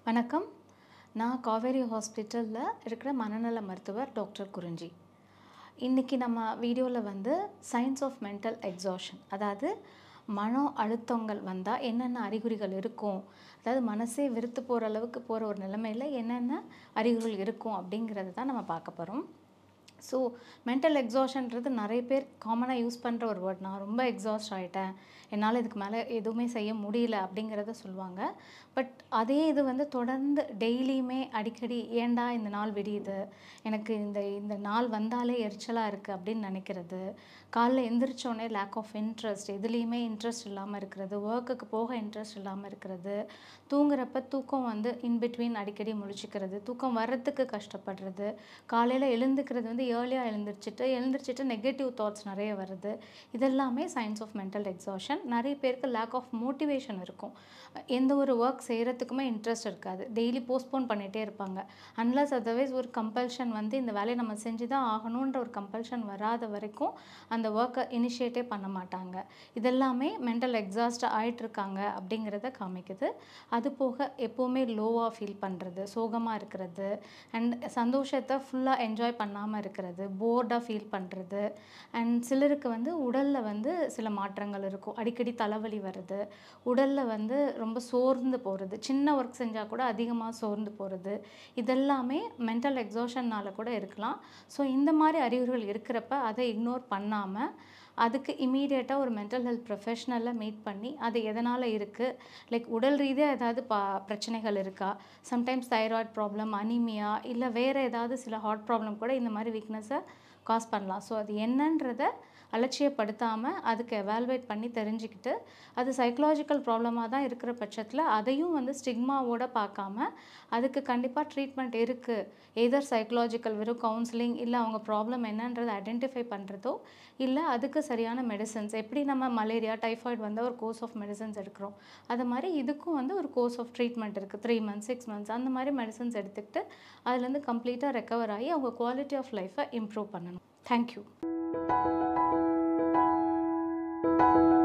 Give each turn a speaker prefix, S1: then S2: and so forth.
S1: வணக்கம் நான் காவேரி ஹாஸ்பிட்டலில் இருக்கிற மனநல மருத்துவர் டாக்டர் குறிஞ்சி இன்றைக்கி நம்ம வீடியோவில் வந்து சயின்ஸ் ஆஃப் மென்டல் எக்ஸாஷன் அதாவது மன அழுத்தங்கள் வந்தால் என்னென்ன அறிகுறிகள் இருக்கும் அதாவது மனசே வெறுத்து போகிற அளவுக்கு போகிற ஒரு நிலைமையில் என்னென்ன அறிகுறிகள் இருக்கும் அப்படிங்கிறது தான் நம்ம பார்க்க போகிறோம் ஸோ மென்டல் எக்ஸாஷன்றது நிறைய பேர் காமனாக யூஸ் பண்ணுற ஒரு வேர்ட் நான் ரொம்ப எக்ஸாஸ்ட் ஆகிட்டேன் என்னால் இதுக்கு மேலே எதுவுமே செய்ய முடியல அப்படிங்கிறத சொல்லுவாங்க பட் அதே இது வந்து தொடர்ந்து டெய்லியுமே அடிக்கடி ஏன்டா இந்த நாள் விடியுது எனக்கு இந்த இந்த நாள் வந்தாலே எரிச்சலாக இருக்குது அப்படின்னு நினைக்கிறது காலைல எந்திரிச்சோடனே லேக் ஆஃப் இன்ட்ரெஸ்ட் எதுலேயுமே இன்ட்ரெஸ்ட் இல்லாமல் இருக்கிறது ஒர்க்குக்கு போக இன்ட்ரெஸ்ட் இல்லாமல் இருக்கிறது தூங்குறப்ப தூக்கம் வந்து இன்பிட்வீன் அடிக்கடி முழிச்சிக்கிறது தூக்கம் வர்றதுக்கு கஷ்டப்படுறது காலையில் எழுந்துக்கிறது வந்து ஏர்லியாக எழுந்திரிச்சிட்டு எழுந்திரிச்சிட்டு நெகட்டிவ் தாட்ஸ் நிறைய வருது இதெல்லாமே சயின்ஸ் ஆஃப் மென்டல் எக்ஸாஷன் நிறைய பேருக்கு லேக் ஆஃப் மோட்டிவேஷன் இருக்கும் எந்த ஒரு ஒர்க் செய்கிறதுக்குமே இன்ட்ரெஸ்ட் இருக்காது டெய்லி போஸ்ட்போன் பண்ணிகிட்டே இருப்பாங்க அன்லஸ் அதர்வைஸ் ஒரு கம்பல்ஷன் வந்து இந்த வேலையை நம்ம செஞ்சு தான் ஆகணுன்ற ஒரு கம்பல்ஷன் வராத வரைக்கும் அந்த ஒர்க்கை இனிஷியேட்டே பண்ண மாட்டாங்க இதெல்லாமே மென்டல் எக்ஸாஸ்ட் ஆகிட்டுருக்காங்க அப்படிங்கிறத காமிக்குது அது போக எப்போவுமே லோவாக ஃபீல் பண்ணுறது சோகமாக இருக்கிறது அண்ட் சந்தோஷத்தை ஃபுல்லாக என்ஜாய் பண்ணாமல் இருக்கிறது போர்டாக ஃபீல் பண்ணுறது அண்ட் சிலருக்கு வந்து உடலில் வந்து சில மாற்றங்கள் இருக்கும் அடிக்கடி தலைவலி வருது உடலில் வந்து ரொம்ப சோர்ந்து போகிறது சின்ன ஒர்க் செஞ்சால் கூட அதிகமாக சோர்ந்து போகிறது இதெல்லாமே மென்டல் எக்ஸாஷன்னால் கூட இருக்கலாம் ஸோ இந்த மாதிரி அறிகுறிகள் இருக்கிறப்ப அதை இக்னோர் பண்ணாமல் அதுக்கு இமீடியட்டாக ஒரு மென்டல் ஹெல்த் ப்ரொஃபஷ்னலில் மீட் பண்ணி அது எதனால் இருக்குது லைக் உடல் ரீதியாக ஏதாவது பா பிரச்சனைகள் இருக்கா சம்டைம்ஸ் தைராய்டு ப்ராப்ளம் அனிமியா இல்லை வேறு ஏதாவது சில ஹார்ட் ப்ராப்ளம் கூட இந்த மாதிரி வீக்னஸை காஸ் பண்ணலாம் ஸோ அது என்னன்றதை அலட்சியப்படுத்தாமல் அதுக்கு எவால்வேட் பண்ணி தெரிஞ்சுக்கிட்டு அது சைக்கலாஜிக்கல் ப்ராப்ளமாக தான் இருக்கிற பட்சத்தில் அதையும் வந்து ஸ்டிக்மாவோட பார்க்காம அதுக்கு கண்டிப்பாக ட்ரீட்மெண்ட் இருக்குது எதர் சைக்கலாஜிக்கல் வெறும் கவுன்சிலிங் இல்லை அவங்க ப்ராப்ளம் என்னன்றதை ஐடென்டிஃபை பண்ணுறதோ இல்லை அதுக்கு சரியான மெடிசன்ஸ் எப்படி நம்ம மலேரியா டைஃபாய்டு வந்து ஒரு கோர்ஸ் ஆஃப் மெடிசன்ஸ் எடுக்கிறோம் அது மாதிரி இதுக்கும் வந்து ஒரு கோர்ஸ் ஆஃப் ட்ரீட்மெண்ட் இருக்குது த்ரீ மந்த்ஸ் சிக்ஸ் மந்த்ஸ் அந்த மாதிரி மெடிசன்ஸ் எடுத்துக்கிட்டு அதுலேருந்து கம்ப்ளீட்டாக ரெக்கவர் ஆகி அவங்க குவாலிட்டி ஆஃப் லைஃப்பை இம்ப்ரூவ் பண்ணணும் தேங்க்யூ